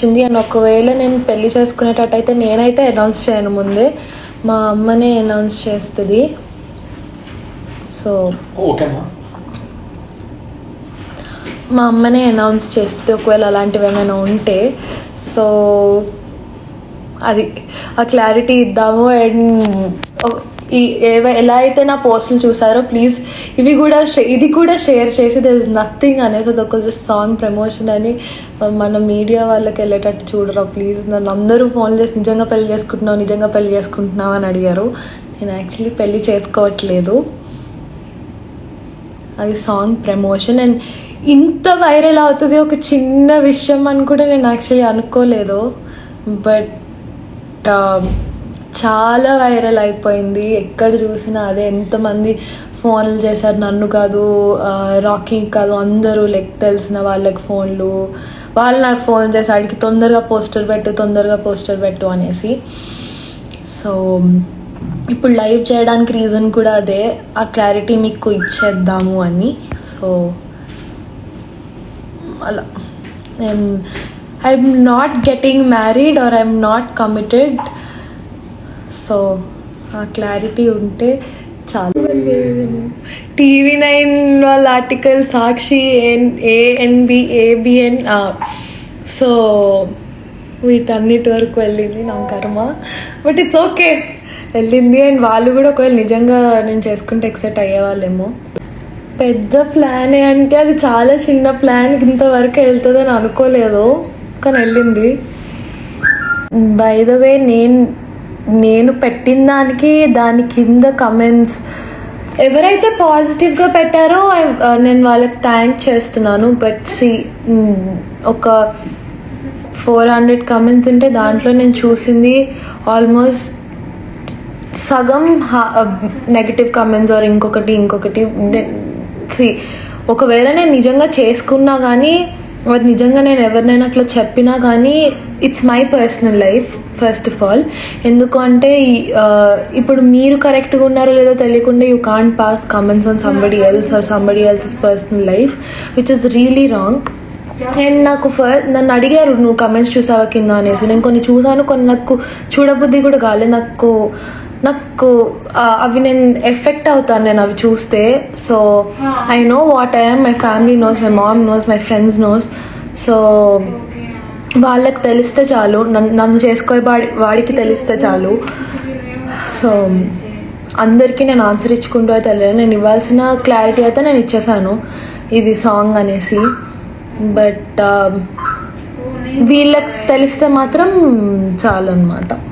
వచ్చింది అండ్ ఒకవేళ నేను పెళ్లి చేసుకునేటట్టయితే నేనైతే అనౌన్స్ చేయను ముందే మా అమ్మనే అనౌన్స్ చేస్తుంది సో ఓకేమ్మా మా అమ్మనే అనౌన్స్ చేస్తుంది ఒకవేళ అలాంటివి ఏమైనా ఉంటే సో అది ఆ క్లారిటీ ఇద్దాము అండ్ ఈ ఏవ ఎలా అయితే నా పోస్టులు చూసారో ప్లీజ్ ఇవి కూడా షే- ఇది కూడా షేర్ చేసి దర్ ఇస్ నథింగ్ అనేది అది ఒక సాంగ్ ప్రమోషన్ అని మన మీడియా వాళ్ళకి వెళ్ళేటట్టు చూడరా ప్లీజ్ నన్ను అందరూ ఫోన్ చేసి నిజంగా పెళ్లి చేసుకుంటున్నావు నిజంగా పెళ్లి చేసుకుంటున్నావు అని అడిగారు నేను యాక్చువల్లీ పెళ్లి చేసుకోవట్లేదు అది సాంగ్ ప్రమోషన్ అండ్ ఇంత వైరల్ అవుతుంది ఒక చిన్న విషయం అని కూడా నేను యాక్చువల్లీ అనుకోలేదు బట్ చాలా వైరల్ అయిపోయింది ఎక్కడ చూసినా అదే ఎంతమంది ఫోన్లు చేశారు నన్ను కాదు రాకీ కాదు అందరూ లైక్ తెలిసిన వాళ్ళకి ఫోన్లు వాళ్ళు నాకు ఫోన్ చేసి అడిగి తొందరగా పోస్టర్ పెట్టు తొందరగా పోస్టర్ పెట్టు అనేసి సో ఇప్పుడు లైవ్ చేయడానికి రీజన్ కూడా అదే ఆ క్లారిటీ మీకు ఇచ్చేద్దాము అని సో అలా I'm not getting married or I'm not committed so ఆ క్లారిటీ ఉంటే చాలు టీవీ నైన్ వాళ్ళ article Sakshi N ANB ABN so వీటన్నిటి వరకు వెళ్ళింది నా కర్మ బట్ ఇట్స్ ఓకే వెళ్ళింది అండ్ వాళ్ళు కూడా ఒకవేళ నిజంగా నేను చేసుకుంటే ఎక్సెప్ట్ అయ్యేవాళ్ళేమో పెద్ద ప్లానే అంటే అది చాలా చిన్న ప్లాన్ ఇంతవరకు వెళ్తుందని అనుకోలేదు కానీ వెళ్ళింది బై ద వే నేను నేను పెట్టిన దానికి దాని కింద కమెంట్స్ ఎవరైతే పాజిటివ్గా పెట్టారో I- uh, నేను వాళ్ళకి థ్యాంక్ చేస్తున్నాను బట్ సి ఒక ఫోర్ హండ్రెడ్ కమెంట్స్ ఉంటే దాంట్లో నేను చూసింది ఆల్మోస్ట్ సగం నెగటివ్ కమెంట్స్ ఆర్ ఇంకొకటి ఇంకొకటి సి ఒకవేళ నేను నిజంగా చేసుకున్నా కానీ అది నిజంగా నేను ఎవరినైనా అట్లా చెప్పినా కానీ it's my personal life first of all ఎందుకు అంటే ఈ- ఆ, ఇప్పుడు మీరు కరెక్ట్గా ఉన్నారో లేదో తెలియకుండా you can't pass comments on somebody else or somebody else personal life which is really wrong and నాకు ఫస్ట్ నన్ను అడిగారు నువ్వు కమెంట్స్ చూసావా కింద అనేసి నేను కొన్ని చూసాను కొన్ని నాకు చూడబుద్ధి కూడా కాలేదు నాకు నాకు ఆ, అవి నేను ఎఫెక్ట్ అవుతాను నేను అవి చూస్తే so I know what I'm my family knows my mom knows my friends knows so వాళ్ళకి తెలిస్తే చాలు నన్ను నన్ను చేసుకోే వాడి వాడికి తెలిస్తే చాలు సో అందరికీ నేను ఆన్సర్ ఇచ్చుకుంటూ అయితే వెళ్ళాను నేను ఇవ్వాల్సిన క్లారిటీ అయితే నేను ఇచ్చేసాను ఇది సాంగ్ అనేసి బట్ వీళ్ళకి తెలిస్తే మాత్రం చాలు అనమాట